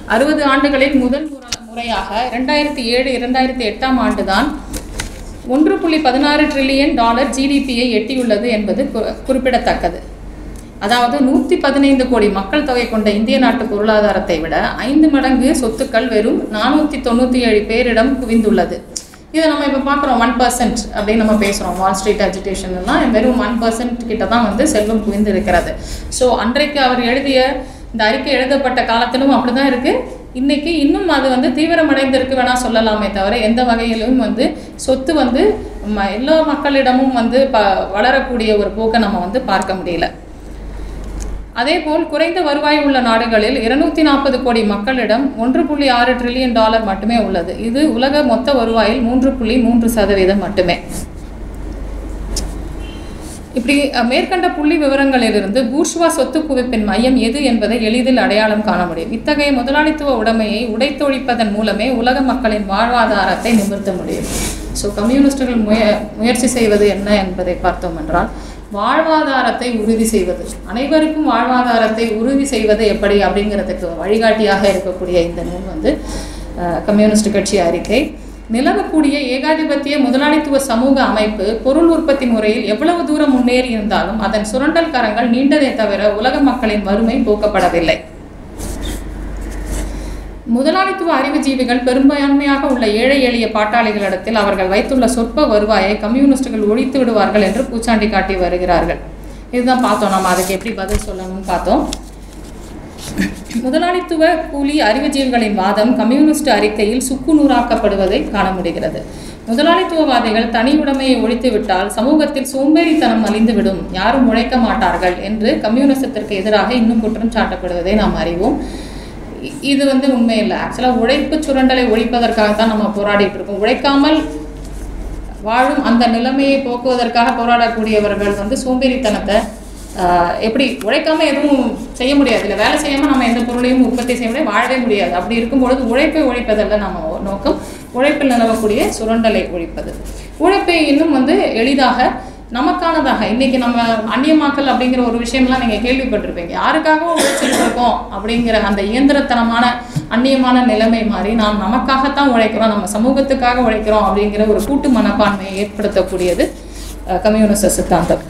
அறுபது ஆண்டுகளில் முதல் முற- முறையாக இரண்டாயிரத்தி ஏழு இரண்டாயிரத்தி எட்டாம் ஆண்டுதான் ஒன்று புள்ளி பதினாறு ட்ரில்லியன் டாலர் ஜிடிபியை எட்டியுள்ளது என்பது கு- குறிப்பிடத்தக்கது அதாவது நூற்றி பதினைந்து கோடி மக்கள் தொகை கொண்ட இந்திய நாட்டு பொருளாதாரத்தை விட ஐந்து மடங்கு சொத்துக்கள் வெறும் நானூற்றி தொண்ணூற்றி ஏழு பேரிடம் குவிந்துள்ளது இதை நம்ம இப்போ பார்க்குறோம் ஒன் பர்சன்ட் அப்படின்னு நம்ம பேசுகிறோம் வால் ஸ்ட்ரீட் அஜிடேஷன்லாம் வெறும் ஒன் பர்சன்ட் கிட்ட தான் வந்து செல்வம் குவிந்து இருக்கிறது ஸோ அன்றைக்கு அவர் எழுதிய இந்த அறிக்கை எழுதப்பட்ட காலத்திலும் அப்படி தான் இருக்குது இன்னைக்கு இன்னும் அது வந்து தீவிரமடைந்திருக்கு வேணா சொல்லலாமே தவிர எந்த வகையிலும் வந்து சொத்து வந்து ம- எல்லா மக்களிடமும் வந்து ப வளரக்கூடிய ஒரு போக்கை நம்ம வந்து பார்க்க முடியல அதேபோல் குறைந்த வருவாய் உள்ள நாடுகளில் இருநூத்தி நாற்பது கோடி மக்களிடம் ஒன்று புள்ளி ஆறு ட்ரில்லியன் டாலர் மட்டுமே உள்ளது இது உலக மொத்த வருவாயில் மூன்று புள்ளி மூன்று சதவீதம் மட்டுமே இப்படி அஹ், மேற்கண்ட புள்ளி விவரங்களிலிருந்து பூர்ஷ்வா சொத்து குவிப்பின் மையம் எது என்பதை எளிதில் அடையாளம் காண முடியும் இத்தகைய முதலாளித்துவ உடைமையை உடைத்தொழிப்பதன் மூலமே உலக மக்களின் வாழ்வாதாரத்தை நிமிர்த்த முடியும் ஸோ கம்யூனிஸ்டுகள் முய முயற்சி செய்வது என்ன என்பதை பார்த்தோம் என்றால் வாழ்வாதாரத்தை உறுதி செய்வது அனைவருக்கும் வாழ்வாதாரத்தை உறுதி செய்வது எப்படி அப்படிங்கிறதுக்கு வழிகாட்டியாக இருக்கக்கூடிய இந்த நூல் வந்து அஹ், கம்யூனிஸ்ட் கட்சி அறிக்கை நிலவக்கூடிய ஏகாதிபத்திய முதலாளித்துவ சமூக அமைப்பு பொருள் உற்பத்தி முறையில் எவ்வளவு தூரம் முன்னேறி இருந்தாலும் அதன் சுரண்டல் கரங்கள் நீண்டதை தவிர உலக மக்களின் வறுமை போக்கப்படவில்லை முதலாளித்துவ அறிவுஜீவிகள் பெரும்பான்மையாக உள்ள ஏழை எளிய பாட்டாளிகளிடத்தில் அவர்கள் வைத்துள்ள சொற்ப வருவாயை கம்யூனிஸ்டுகள் ஒழித்து விடுவார்கள் என்று பூச்சாண்டி காட்டி வருகிறார்கள் இதுதான் பார்த்தோம் நம்ம அதுக்கு எப்படி பதில் சொல்லணும்னு பார்த்தோம் முதலாளித்துவ கூலி அறிவுஜீவிகளின் வாதம் கம்யூனிஸ்ட் அறிக்கையில் சுக்குநூறாக்கப்படுவதை காண முடிகிறது முதலாளித்துவவாதிகள் தனி உடைமையை ஒழித்துவிட்டால் சமூகத்தில் சோம்பேறித்தனம் மலிந்துவிடும் யாரும் உழைக்க மாட்டார்கள் என்று கம்யூனிசத்திற்கு எதிராக இன்னும் குற்றம் சாட்டப்படுவதை நாம் அறிவோம் இ- இது வந்து உண்மை இல்லை ஆக்சுவலாக உழைப்பு சுரண்டலை ஒழிப்பதற்காக தான் நம்ம போராடிட்டு இருக்கோம் உழைக்காமல் வாழும் அந்த நிலைமையை போக்குவதற்காக போராடக்கூடியவர்கள் வந்து சோம்பேறித்தனத்தை ஆஹ், எப்படி உழைக்காம எதுவும் செய்ய முடியாது இல்லை வேலை செய்யாமல் நம்ம எந்த பொருளையும் உற்பத்தி செய்ய முடியாது வாழவே முடியாது அப்படி இருக்கும்பொழுது உழைப்பை ஒழிப்பதல்ல நம்ம நோக்கம் உழைப்பில் நிலவக்கூடிய சுரண்டலை ஒழிப்பது உழைப்பை இன்னும் வந்து எளிதாக நமக்கானதாக இன்னைக்கு நம்ம அந்நியமாக்கல் அப்படிங்கிற ஒரு விஷயம்லாம் நீங்கள் கேள்விப்பட்டிருப்பீங்க யாருக்காகவும் உழைச்சிட்டு இருக்கோம் அப்படிங்கிற அந்த இயந்திரத்தனமான அந்நியமான நிலைமை மாறி நாம் நமக்காகத்தான் உழைக்கிறோம் நம்ம சமூகத்துக்காக உழைக்கிறோம் அப்படிங்கிற ஒரு கூட்டு மனப்பான்மையை ஏற்படுத்தக்கூடியது அஹ், கம்யூனிச சித்தாந்தம்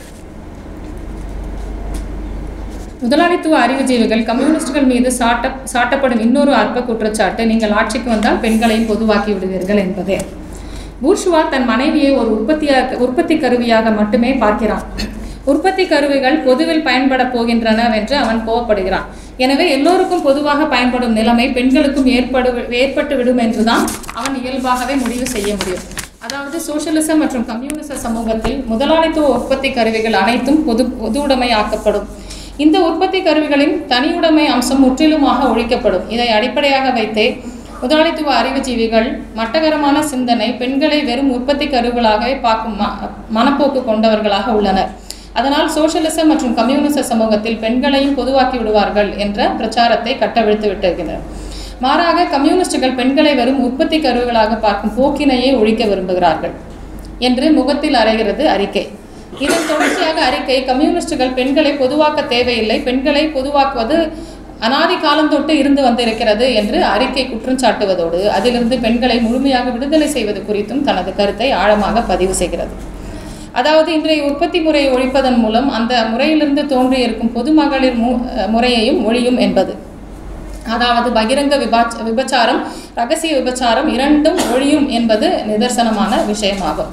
முதலாளித்துவ அறிவுஜீவிகள் கம்யூனிஸ்டுகள் மீது சாட்ட சாட்டப்படும் இன்னொரு அற்ப குற்றச்சாட்டு நீங்கள் ஆட்சிக்கு வந்தால் பெண்களையும் பொதுவாக்கி விடுவீர்கள் என்பதே பூர்ஷுவா தன் மனைவியை ஒரு உற்பத்தியாக உற்பத்தி கருவியாக மட்டுமே பார்க்கிறான் உற்பத்தி கருவிகள் பொதுவில் பயன்பட போகின்றனவென்று அவன் கோவப்படுகிறான் எனவே எல்லோருக்கும் பொதுவாக பயன்படும் நிலைமை பெண்களுக்கும் ஏற்படு ஏற்பட்டு விடும் என்றுதான் அவன் இயல்பாகவே முடிவு செய்ய முடியும் அதாவது சோசியலிசம் மற்றும் கம்யூனிச சமூகத்தில் முதலாளித்துவ உற்பத்தி கருவிகள் அனைத்தும் பொது பொது உடைமையாக்கப்படும் இந்த உற்பத்தி கருவிகளின் தனியுடைமை அம்சம் முற்றிலுமாக ஒழிக்கப்படும் இதை அடிப்படையாக வைத்தே முதலாளித்துவ அறிவுஜீவிகள் மட்டகரமான சிந்தனை பெண்களை வெறும் உற்பத்தி கருவிகளாகவே பார்க்கும் ம மனப்போக்கு கொண்டவர்களாக உள்ளனர் அதனால் சோசியலிசம் மற்றும் கம்யூனிச சமூகத்தில் பெண்களையும் பொதுவாக்கி விடுவார்கள் என்ற பிரச்சாரத்தை கட்டவிழ்த்து விட்டிருக்கிறார் மாறாக கம்யூனிஸ்டுகள் பெண்களை வெறும் உற்பத்தி கருவிகளாக பார்க்கும் போக்கினையே ஒழிக்க விரும்புகிறார்கள் என்று முகத்தில் அறைகிறது அறிக்கை இதன் தொடர்ச்சியாக அறிக்கை கம்யூனிஸ்டுகள் பெண்களை பொதுவாக்க தேவையில்லை பெண்களை பொதுவாக்குவது அனாதி காலந்தொட்டு இருந்து வந்திருக்கிறது என்று அறிக்கை குற்றம் சாட்டுவதோடு அதிலிருந்து பெண்களை முழுமையாக விடுதலை செய்வது குறித்தும் தனது கருத்தை ஆழமாக பதிவு செய்கிறது அதாவது இன்றைய உற்பத்தி முறையை ஒழிப்பதன் மூலம் அந்த முறையிலிருந்து தோன்றியிருக்கும் பொது மகளிர் மு முறையையும் ஒழியும் என்பது அதாவது பகிரங்க விபாச் விபச்சாரம் ரகசிய விபச்சாரம் இரண்டும் ஒழியும் என்பது நிதர்சனமான விஷயமாகும்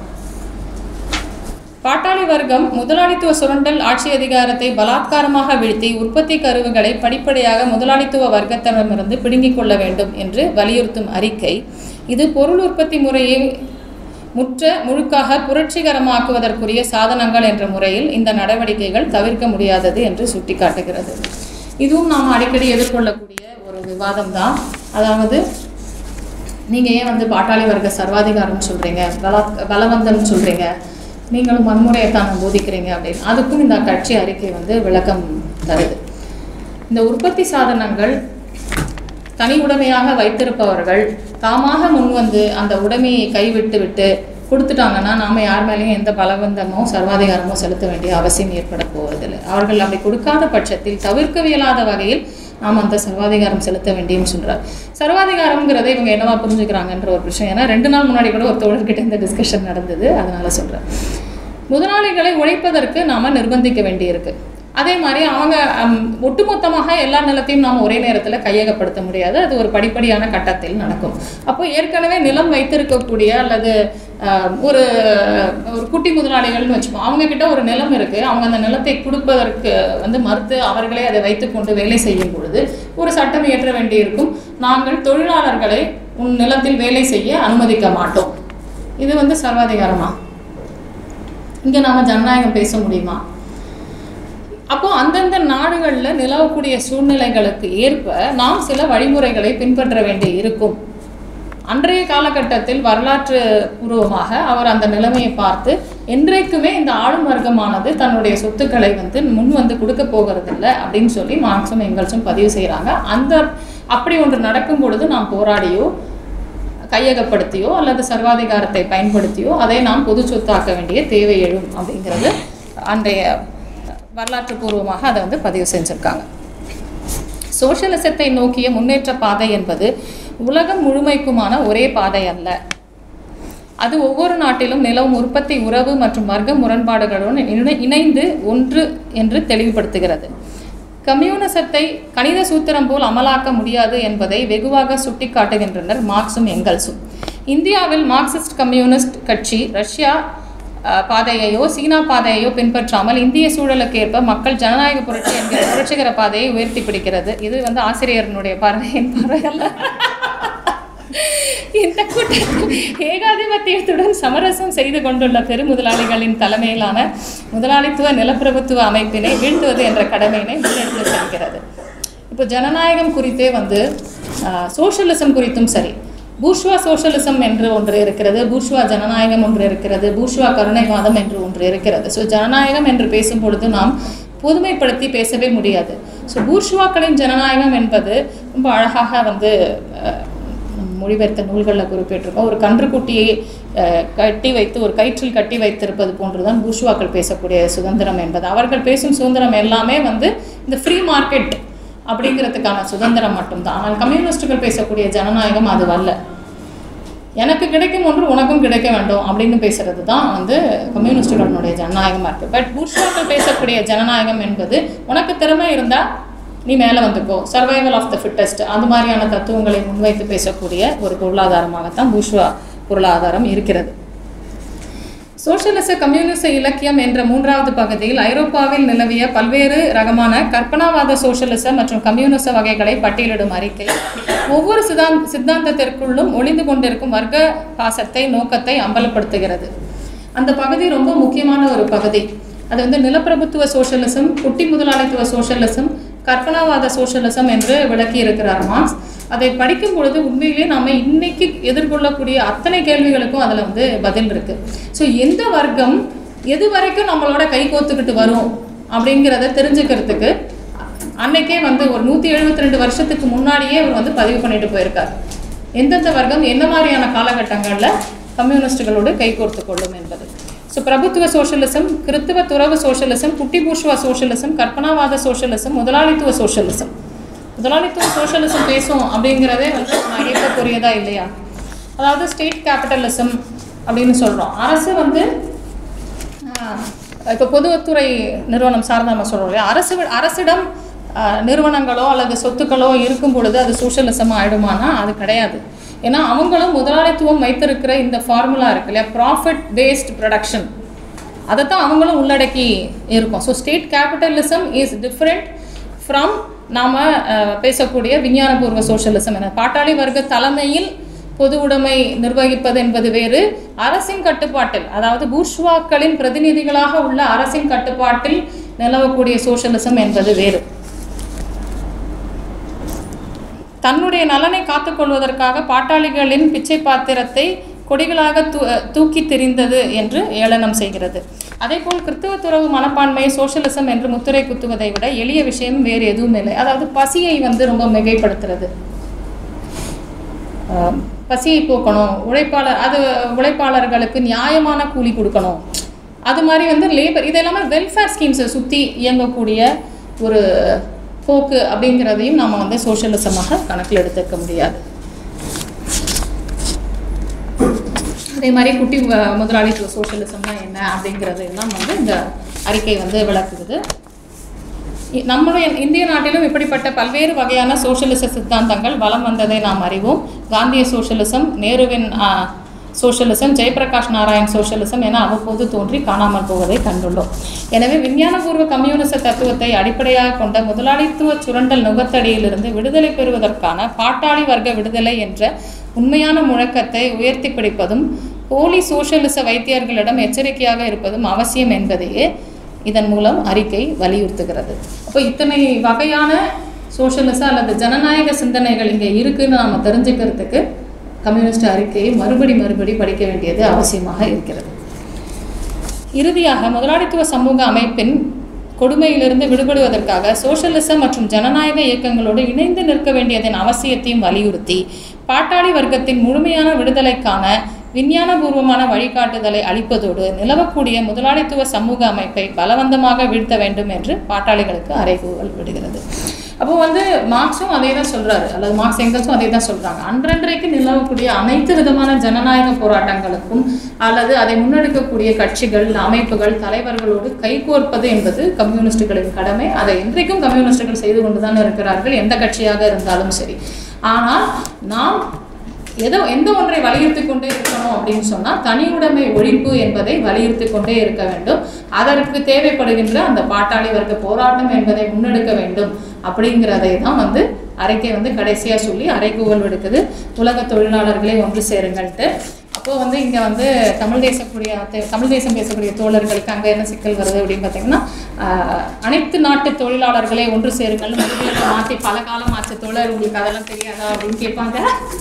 பாட்டாளி வர்க்கம் முதலாளித்துவ சுரண்டல் ஆட்சி அதிகாரத்தை பலாத்காரமாக வீழ்த்தி உற்பத்தி கருவிகளை படிப்படியாக முதலாளித்துவ வர்க்கத்திடமிருந்து பிடுங்கிக் கொள்ள வேண்டும் என்று வலியுறுத்தும் அறிக்கை இது பொருள் உற்பத்தி முறையை முற்ற முழுக்காக புரட்சிகரமாக்குவதற்குரிய சாதனங்கள் என்ற முறையில் இந்த நடவடிக்கைகள் தவிர்க்க முடியாதது என்று சுட்டிக்காட்டுகிறது இதுவும் நாம் அடிக்கடி எதிர்கொள்ளக்கூடிய ஒரு விவாதம் தான் அதாவது நீங்கள் ஏன் வந்து பாட்டாளி வர்க்க சர்வாதிகாரம்னு சொல்கிறீங்க பலா பலவந்தம்னு சொல்கிறீங்க நீங்களும் வன்முறையை தான் போதிக்கிறீங்க அப்படின்னு அதுக்கும் இந்த கட்சி அறிக்கை வந்து விளக்கம் தருது இந்த உற்பத்தி சாதனங்கள் தனி உடைமையாக வைத்திருப்பவர்கள் தாமாக முன்வந்து அந்த உடைமையை கைவிட்டு விட்டு கொடுத்துட்டாங்கன்னா நாம் யார் மேலேயும் எந்த பலவந்தமோ சர்வாதிகாரமோ செலுத்த வேண்டிய அவசியம் ஏற்பட போவதில்லை அவர்கள் அப்படி கொடுக்காத பட்சத்தில் தவிர்க்கவியலாத வகையில் நாம் அந்த சர்வாதிகாரம் செலுத்த வேண்டியன்னு சொல்கிறார் சர்வாதிகாரம்ங்கிறத இவங்க என்னவா புரிஞ்சுக்கிறாங்கன்ற ஒரு விஷயம் ஏன்னா ரெண்டு நாள் முன்னாடி கூட ஒரு தோழர்கிட்ட இந்த டிஸ்கஷன் நடந்தது அதனால சொல்கிறேன் முதலாளிகளை உழைப்பதற்கு நாம் நிர்பந்திக்க வேண்டியிருக்கு அதே மாதிரி அவங்க ஹம், ஒட்டுமொத்தமாக எல்லா நிலத்தையும் நாம் ஒரே நேரத்தில் கையகப்படுத்த முடியாது அது ஒரு படிப்படியான கட்டத்தில் நடக்கும் அப்போ ஏற்கனவே நிலம் வைத்திருக்கக்கூடிய அல்லது அஹ், ஒரு ஒரு குட்டி முதலாளிகள்னு வச்சுப்போம் அவங்க கிட்ட ஒரு நிலம் இருக்குது அவங்க அந்த நிலத்தை கொடுப்பதற்கு வந்து மறுத்து அவர்களே அதை வைத்துக்கொண்டு வேலை செய்யும் பொழுது ஒரு சட்டம் இயற்ற வேண்டியிருக்கும் நாங்கள் தொழிலாளர்களை உன் நிலத்தில் வேலை செய்ய அனுமதிக்க மாட்டோம் இது வந்து சர்வாதிகாரமா இங்கே நாம் ஜனநாயகம் பேச முடியுமா அப்போ அந்தந்த நாடுகளில் நிலவக்கூடிய சூழ்நிலைகளுக்கு ஏற்ப நாம் சில வழிமுறைகளை பின்பற்ற வேண்டி இருக்கும் அன்றைய காலகட்டத்தில் வரலாற்று பூர்வமாக அவர் அந்த நிலைமையை பார்த்து என்றைக்குமே இந்த ஆளும் வர்க்கமானது தன்னுடைய சொத்துக்களை வந்து முன் வந்து கொடுக்க போகிறதில்ல அப்படின்னு சொல்லி மார்க்சும் எங்கல்ஸும் பதிவு செய்கிறாங்க அந்த அப்படி ஒன்று நடக்கும் பொழுது நாம் போராடியோ கையகப்படுத்தியோ அல்லது சர்வாதிகாரத்தை பயன்படுத்தியோ அதை நாம் பொது சொத்தாக்க வேண்டிய தேவை எழும் அப்படிங்கிறது அன்றைய வரலாற்று பூர்வமாக அதை வந்து பதிவு செஞ்சுருக்காங்க சோஷலிசத்தை நோக்கிய முன்னேற்ற பாதை என்பது உலகம் முழுமைக்குமான ஒரே பாதை அல்ல அது ஒவ்வொரு நாட்டிலும் நிலவும் உற்பத்தி உறவு மற்றும் வர்க்க முரண்பாடுகளுடன் இணை- இணைந்து ஒன்று என்று தெளிவுபடுத்துகிறது கம்யூனிசத்தை கணித சூத்திரம் போல் அமலாக்க முடியாது என்பதை வெகுவாக சுட்டிக்காட்டுகின்றனர் மார்க்சும் எங்கல்ஸும் இந்தியாவில் மார்க்சிஸ்ட் கம்யூனிஸ்ட் கட்சி ரஷ்யா அஹ், பாதையையோ சீனா பாதையையோ பின்பற்றாமல் இந்திய சூழலுக்கு ஏற்ப மக்கள் ஜனநாயக புரட்சி என்கிற புரட்சிகர பாதையை உயர்த்தி பிடிக்கிறது இது வந்து ஆசிரியரனுடைய பார்வை என் பார்வை அல்ல இந்த கூட்டத்தில் ஏகாதிபத்தியத்துடன் சமரசம் செய்து கொண்டுள்ள பெருமுதலாளிகளின் தலைமையிலான முதலாளித்துவ நிலப்பிரபுத்துவ அமைப்பினை வீழ்த்துவது என்ற கடமையினை முன்னெடுத்து செல்கிறது இப்போ ஜனநாயகம் குறித்தே வந்து சோஷலிசம் குறித்தும் சரி பூர்ஷ்வா சோஷலிசம் என்று ஒன்று இருக்கிறது பூர்ஷ்வா ஜனநாயகம் ஒன்று இருக்கிறது பூர்ஷ்வா கருணைவாதம் என்று ஒன்று இருக்கிறது ஸோ ஜனநாயகம் என்று பேசும் பொழுது நாம் பொதுமைப்படுத்தி பேசவே முடியாது ஸோ பூர்ஷ்வாக்களின் ஜனநாயகம் என்பது ரொம்ப அழகாக வந்து அஹ், மொழிபெயர்த்த நூல்களில் குறிப்பிட்டிருக்கோம் ஒரு கன்றுக்குட்டியை அஹ், கட்டி வைத்து ஒரு கயிற்றில் கட்டி வைத்திருப்பது போன்றுதான் பூஷ்வாக்கள் பேசக்கூடிய சுதந்திரம் என்பது அவர்கள் பேசும் சுதந்திரம் எல்லாமே வந்து இந்த ஃப்ரீ மார்க்கெட் அப்படிங்கிறதுக்கான சுதந்திரம் மட்டும்தான் ஆனால் கம்யூனிஸ்டுகள் பேசக்கூடிய ஜனநாயகம் அது அல்ல எனக்கு கிடைக்கும் ஒன்று உனக்கும் கிடைக்க வேண்டும் அப்படின்னு பேசுறது தான் வந்து கம்யூனிஸ்டுகளுடைய ஜனநாயகமாக இருக்குது பட் பூர்ஷ்வாக்கள் பேசக்கூடிய ஜனநாயகம் என்பது உனக்கு திறமை இருந்தால் நீ மேலே வந்துக்கோ சர்வைவல் ஆஃப் த ஃபிட்டஸ்ட் அது மாதிரியான தத்துவங்களை முன்வைத்து பேசக்கூடிய ஒரு பொருளாதாரமாகத்தான் பூஷ்வா பொருளாதாரம் இருக்கிறது சோஷலிச கம்யூனிச இலக்கியம் என்ற மூன்றாவது பகுதியில் ஐரோப்பாவில் நிலவிய பல்வேறு ரகமான கற்பனாவாத சோஷலிச மற்றும் கம்யூனிச வகைகளை பட்டியலிடும் அறிக்கை ஒவ்வொரு சிதான் சித்தாந்தத்திற்குள்ளும் ஒளிந்து கொண்டிருக்கும் வர்க்க பாசத்தை நோக்கத்தை அம்பலப்படுத்துகிறது அந்த பகுதி ரொம்ப முக்கியமான ஒரு பகுதி அது வந்து நிலப்பிரபுத்துவ சோஷலிசம் குட்டி முதலாளித்துவ சோஷலிசம் கற்பனாவாத சோஷலிசம் என்று விளக்கி இருக்கிறார் மார்க்ஸ் அதை படிக்கும் பொழுது உண்மையிலேயே நாம இன்னைக்கு எதிர்கொள்ளக்கூடிய அத்தனை கேள்விகளுக்கும் அதில் வந்து பதில் இருக்கு ஸோ எந்த வர்க்கம் எது வரைக்கும் நம்மளோட கை கோத்துக்கிட்டு வரும் அப்படிங்கிறத தெரிஞ்சுக்கிறதுக்கு அன்னைக்கே வந்து ஒரு நூற்றி எழுபத்தி ரெண்டு வருஷத்துக்கு முன்னாடியே அவர் வந்து பதிவு பண்ணிட்டு போயிருக்கார் எந்தெந்த வர்க்கம் என்ன மாதிரியான காலகட்டங்களில் கம்யூனிஸ்டுகளோடு கைகோர்த்து கொள்ளும் என்பது ஸோ பிரபுத்துவ சோஷலிசம் கிறித்துவ துறவு சோஷலிசம் குட்டி பூர்ஷ்வா சோஷலிசம் கற்பனாவாத சோஷலிசம் முதலாளித்துவ சோஷலிசம் முதலாளித்துவ சோஷலிசம் பேசும் அப்படிங்கிறதே வந்து நகைப்புக்குரியதா இல்லையா அதாவது ஸ்டேட் கேபிட்டலிசம் அப்படின்னு சொல்கிறோம் அரசு வந்து இப்போ பொதுத்துறை நிறுவனம் சார்ந்த நம்ம சொல்கிறோம் இல்லையா அரசு வி- அரசிடம் ஆஹ், நிறுவனங்களோ அல்லது சொத்துக்களோ இருக்கும் பொழுது அது சோஷலிசம் ஆயிடுமானா அது கிடையாது ஏன்னா அவங்களும் முதலாளித்துவம் வைத்திருக்கிற இந்த ஃபார்முலா இருக்கு இல்லையா ப்ராஃபிட் பேஸ்ட் ப்ரொடக்ஷன் அதைத்தான் அவங்களும் உள்ளடக்கி இருக்கும் so state capitalism is different from நாம் பேசக்கூடிய விஞ்ஞானபூர்வ சோஷலிசம் என பாட்டாளி வர்க்க தலைமையில் பொது உடைமை நிர்வகிப்பது என்பது வேறு அரசின் கட்டுப்பாட்டில் அதாவது பூர்ஷ்வாக்களின் பிரதிநிதிகளாக உள்ள அரசின் கட்டுப்பாட்டில் நிலவக்கூடிய சோஷலிசம் என்பது வேறு தன்னுடைய நலனை காத்துக்கொள்வதற்காக பாட்டாளிகளின் பிச்சை பாத்திரத்தை கொடிகளாக தூ தூக்கி திரிந்தது என்று ஏளனம் செய்கிறது அதேபோல் கிறித்துவ துறவு மனப்பான்மை சோஷலிசம் என்று முத்திரை குத்துவதை விட எளிய விஷயம் வேறு எதுவும் இல்லை அதாவது பசியை வந்து ரொம்ப மிகைப்படுத்துறது ஆஹ் பசியை போக்கணும் உழைப்பாளர் அது உழைப்பாளர்களுக்கு நியாயமான கூலி கொடுக்கணும் அது மாதிரி வந்து லேபர் இது எல்லாமே வெல்ஃபேர் ஸ்கீம்ஸை சுற்றி இயங்கக்கூடிய ஒரு போக்கு அப்படிங்கிறதையும் நாம் வந்து சோஷியலிசமாக கணக்கில் எடுத்துக்க முடியாது அதே மாதிரி குட்டி வ- முதலாளித்துவ சோஷியலிசம்னா என்ன அப்படிங்கிறது எல்லாம் வந்து இந்த அறிக்கை வந்து விளக்குது இ- நம்முடைய இந்திய நாட்டிலும் இப்படிப்பட்ட பல்வேறு வகையான சோஷியலிச சித்தாந்தங்கள் வலம் வந்ததை நாம் அறிவோம் காந்திய சோஷியலிசம் நேருவின் ஆ, சோஷியலிசம் ஜெயபிரகாஷ் நாராயண் சோஷியலிசம் என அவ்வப்போது தோன்றி காணாமல் போவதை கண்டுள்ளோம் எனவே விஞ்ஞானபூர்வ கம்யூனிச தத்துவத்தை அடிப்படையாக கொண்ட முதலாளித்துவ சுரண்டல் நுகத்தடியிலிருந்து விடுதலை பெறுவதற்கான பாட்டாளி வர்க்க விடுதலை என்ற உண்மையான முழக்கத்தை உயர்த்தி பிடிப்பதும் போலி சோஷியலிச வைத்தியர்களிடம் எச்சரிக்கையாக இருப்பதும் அவசியம் என்பதையே இதன் மூலம் அறிக்கை வலியுறுத்துகிறது அப்போ இத்தனை வகையான சோஷியலிச அல்லது ஜனநாயக சிந்தனைகள் இங்கே இருக்குன்னு நாம் தெரிஞ்சுக்கிறதுக்கு கம்யூனிஸ்ட் அறிக்கையை மறுபடி மறுபடி படிக்க வேண்டியது அவசியமாக இருக்கிறது இறுதியாக முதலாளித்துவ சமூக அமைப்பின் கொடுமையிலிருந்து விடுபடுவதற்காக சோஷலிசம் மற்றும் ஜனநாயக இயக்கங்களோடு இணைந்து நிற்க வேண்டியதன் அவசியத்தையும் வலியுறுத்தி பாட்டாளி வர்க்கத்தின் முழுமையான விடுதலைக்கான விஞ்ஞானபூர்வமான வழிகாட்டுதலை அளிப்பதோடு நிலவக்கூடிய முதலாளித்துவ சமூக அமைப்பை பலவந்தமாக வீழ்த்த வேண்டும் என்று பாட்டாளிகளுக்கு அறைகூவல் விடுகிறது அப்போ வந்து மார்க்ஸும் அதே தான் சொல்றாரு அல்லது மார்க்ஸ் எங்கல்ஸும் அதே தான் சொல்றாங்க அன்றன்றைக்கு நிலவக்கூடிய அனைத்து விதமான ஜனநாயக போராட்டங்களுக்கும் அல்லது அதை முன்னெடுக்கக்கூடிய கட்சிகள் அமைப்புகள் தலைவர்களோடு கைகோர்ப்பது என்பது கம்யூனிஸ்டுகளின் கடமை அதை இன்றைக்கும் கம்யூனிஸ்டுகள் செய்து கொண்டுதான் இருக்கிறார்கள் எந்த கட்சியாக இருந்தாலும் சரி ஆனால் நாம் ஏதோ எந்த ஒன்றை வலியுறுத்தி கொண்டே இருக்கணும் அப்படின்னு சொன்னால் தனியுடைமை ஒழிப்பு என்பதை வலியுறுத்தி கொண்டே இருக்க வேண்டும் அதற்கு தேவைப்படுகின்ற அந்த பாட்டாளி வர்க்க போராட்டம் என்பதை முன்னெடுக்க வேண்டும் அப்படிங்கிறதை தான் வந்து அறிக்கை வந்து கடைசியாக சொல்லி அறைகூவல் விடுக்குது உலக தொழிலாளர்களே ஒன்று சேருங்கள்ட்டு அப்போ வந்து இங்கே வந்து தமிழ் தேசக்கூடிய தே- தமிழ் தேசம் பேசக்கூடிய தோழர்களுக்கு அங்கே என்ன சிக்கல் வருது அப்படின்னு பார்த்தீங்கன்னா ஆஹ், அனைத்து நாட்டு தொழிலாளர்களே ஒன்று சேருங்கள் மறுபடியும் மாற்றி பல காலம் ஆச்சு தோழர் உங்களுக்கு அதெல்லாம் தெரியாதா அப்படின்னு கேட்பாங்க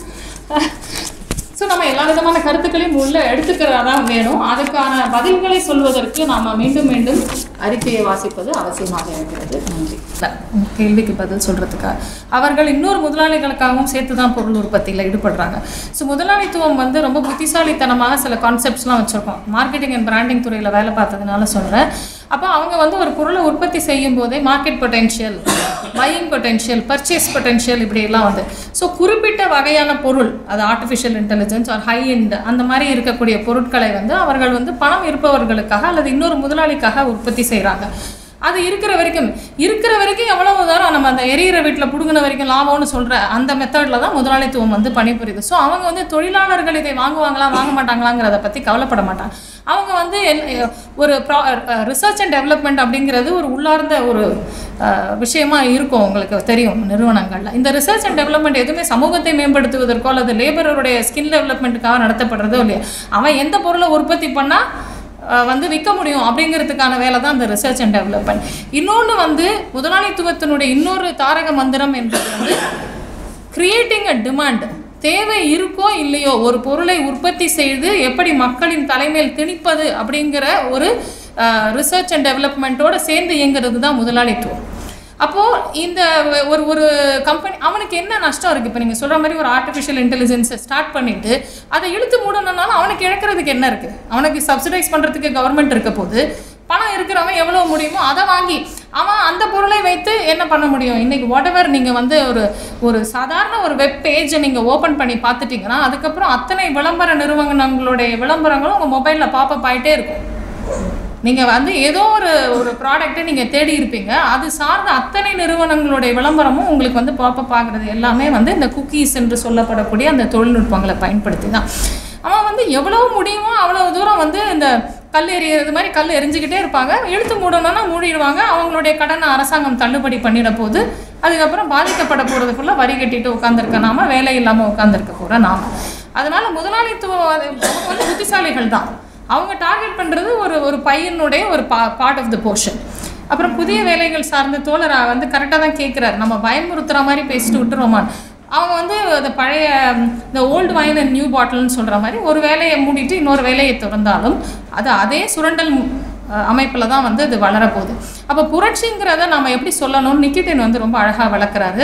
ஸோ நம்ம எல்லா விதமான கருத்துக்களையும் உள்ள எடுத்துக்கிறதா தான் வேணும் அதுக்கான பதில்களை சொல்வதற்கு நாம மீண்டும் மீண்டும் அறிக்கையை வாசிப்பது அவசியமாக இருக்கிறது நன்றி உங்க கேள்விக்கு பதில் சொல்றதுக்காக அவர்கள் இன்னொரு முதலாளிகளுக்காகவும் சேர்த்து தான் பொருள் உற்பத்தியில் ஈடுபடுறாங்க ஸோ முதலாளித்துவம் வந்து ரொம்ப புத்திசாலித்தனமாக சில கான்செப்ட்ஸ்லாம் வச்சுருக்கோம் மார்க்கெட்டிங் அண்ட் பிராண்டிங் துறையில் வேலை பார்த்ததுனால சொல்கிறேன் அப்போ அவங்க வந்து ஒரு பொருளை உற்பத்தி செய்யும் போதே market potential buying potential purchase potential இப்படியெல்லாம் வந்து ஸோ குறிப்பிட்ட வகையான பொருள் அது artificial intelligence or high end அந்த மாதிரி இருக்கக்கூடிய பொருட்களை வந்து அவர்கள் வந்து பணம் இருப்பவர்களுக்காக அல்லது இன்னொரு முதலாளிக்காக உற்பத்தி செய்கிறாங்க அது இருக்கிற வரைக்கும் இருக்கிற வரைக்கும் எவ்வளவு தூரம் நம்ம அந்த எரியிற வீட்டில் பிடுங்கின வரைக்கும் லாபம்னு சொல்கிற அந்த மெத்தடில் தான் முதலாளித்துவம் வந்து பணிபுரியுது ஸோ அவங்க வந்து தொழிலாளர்கள் இதை வாங்குவாங்களா வாங்க மாட்டாங்களாங்கிறத பற்றி கவலைப்பட மாட்டாங்க அவங்க வந்து என்- ஒரு ரிசர்ச் அண்ட் டெவலப்மெண்ட் அப்படிங்கிறது ஒரு உள்ளார்ந்த ஒரு அஹ், விஷயமா இருக்கும் உங்களுக்கு தெரியும் நிறுவனங்கள்ல இந்த ரிசர்ச் அண்ட் டெவலப்மெண்ட் எதுவுமே சமூகத்தை மேம்படுத்துவதற்கோ அல்லது லேபருடைய ஸ்கில் டெவலப்மெண்ட்டுக்காக நடத்தப்படுறதோ இல்லையா அவன் எந்த பொருளை உற்பத்தி பண்ணால் அஹ் வந்து விற்க முடியும் அப்படிங்கிறதுக்கான வேலை தான் இந்த ரிசர்ச் அண்ட் டெவலப்மெண்ட் இன்னொன்று வந்து முதலாளித்துவத்தினுடைய இன்னொரு தாரக மந்திரம் என்பது வந்து கிரியேட்டிங் அ டிமாண்ட் தேவை இருக்கோ இல்லையோ ஒரு பொருளை உற்பத்தி செய்து எப்படி மக்களின் தலைமையில் திணிப்பது அப்படிங்கிற ஒரு ரிசர்ச் அண்ட் டெவலப்மெண்ட்டோட சேர்ந்து இயங்குறது தான் முதலாளித்துவம் அப்போது இந்த ஒரு ஒரு கம்பெனி அவனுக்கு என்ன நஷ்டம் இருக்குது இப்போ நீங்கள் சொல்கிற மாதிரி ஒரு ஆர்டிஃபிஷியல் இன்டெலிஜென்ஸை ஸ்டார்ட் பண்ணிவிட்டு அதை இழுத்து மூடணும்னாலும் அவனுக்கு இழக்கிறதுக்கு என்ன இருக்குது அவனுக்கு சப்சிடைஸ் பண்ணுறதுக்கு கவர்மெண்ட் இருக்க போது பணம் இருக்கிறவன் எவ்வளோ முடியுமோ அதை வாங்கி அவன் அந்த பொருளை வைத்து என்ன பண்ண முடியும் இன்னைக்கு வாட் எவர் நீங்கள் வந்து ஒரு ஒரு சாதாரண ஒரு வெப் பேஜை நீங்கள் ஓப்பன் பண்ணி பார்த்துட்டீங்கன்னா அதுக்கப்புறம் அத்தனை விளம்பர நிறுவனங்களுடைய விளம்பரங்களும் உங்கள் மொபைலில் பாப்பப் ஆகிட்டே இருக்கும் நீங்கள் வந்து ஏதோ ஒரு ஒரு ப்ராடக்ட்டை நீங்கள் தேடி இருப்பீங்க அது சார்ந்த அத்தனை நிறுவனங்களுடைய விளம்பரமும் உங்களுக்கு வந்து பாப்பப் ஆகுறது எல்லாமே வந்து இந்த குக்கீஸ் என்று சொல்லப்படக்கூடிய அந்த தொழில்நுட்பங்களை பயன்படுத்தி தான் அவன் வந்து எவ்வளவு முடியுமோ அவ்வளவு தூரம் வந்து இந்த கல் எறியறது மாதிரி கல் எரிஞ்சுக்கிட்டே இருப்பாங்க இழுத்து மூடணும்னா மூடிடுவாங்க அவங்களுடைய கடனை அரசாங்கம் தள்ளுபடி பண்ணிட போது அதுக்கப்புறம் பாதிக்கப்பட போகிறதுக்குள்ள வரி கட்டிட்டு உட்காந்துருக்க நாம வேலை இல்லாமல் உட்காந்துருக்க போகிற நாம அதனால முதலாளித்துவம் அது- அவங்க வந்து புத்திசாலிகள் தான் அவங்க டார்கெட் பண்ணுறது ஒரு ஒரு பையனுடைய ஒரு பா பார்ட் ஆஃப் த போர்ஷன் அப்புறம் புதிய வேலைகள் சார்ந்த தோழர் வந்து கரெக்டாக தான் கேட்குறாரு நம்ம பயமுறுத்துற மாதிரி பேசிட்டு விட்டுருவோமான்னு அவங்க வந்து அந்த பழைய ம், இந்த ஓல்டு வைன் அண்ட் நியூ பாட்டில்னு சொல்கிற மாதிரி ஒரு வேலையை மூடிட்டு இன்னொரு வேலையை திறந்தாலும் அது அதே சுரண்டல் அமைப்பில் தான் வந்து அது வளரப்போகுது அப்போ புரட்சிங்கிறத நம்ம எப்படி சொல்லணும்னு நிக்கிட்டின் வந்து ரொம்ப அழகாக விளக்குறாரு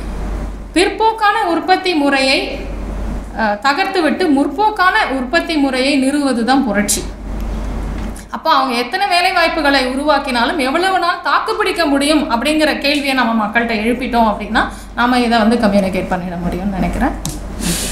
பிற்போக்கான உற்பத்தி முறையை அஹ், தகர்த்துவிட்டு முற்போக்கான உற்பத்தி முறையை நிறுவது தான் புரட்சி அப்போ அப்போ அவங்க எத்தனை வேலை வாய்ப்புகளை உருவாக்கினாலும் எவ்வளவு நாள் தாக்கு பிடிக்க முடியும் அப்படிங்கிற கேள்வியை நம்ம மக்கள்கிட்ட எழுப்பிட்டோம் அப்படின்னா நாம இதை வந்து கம்யூனிகேட் பண்ணிட முடியும்னு நினைக்கிறேன்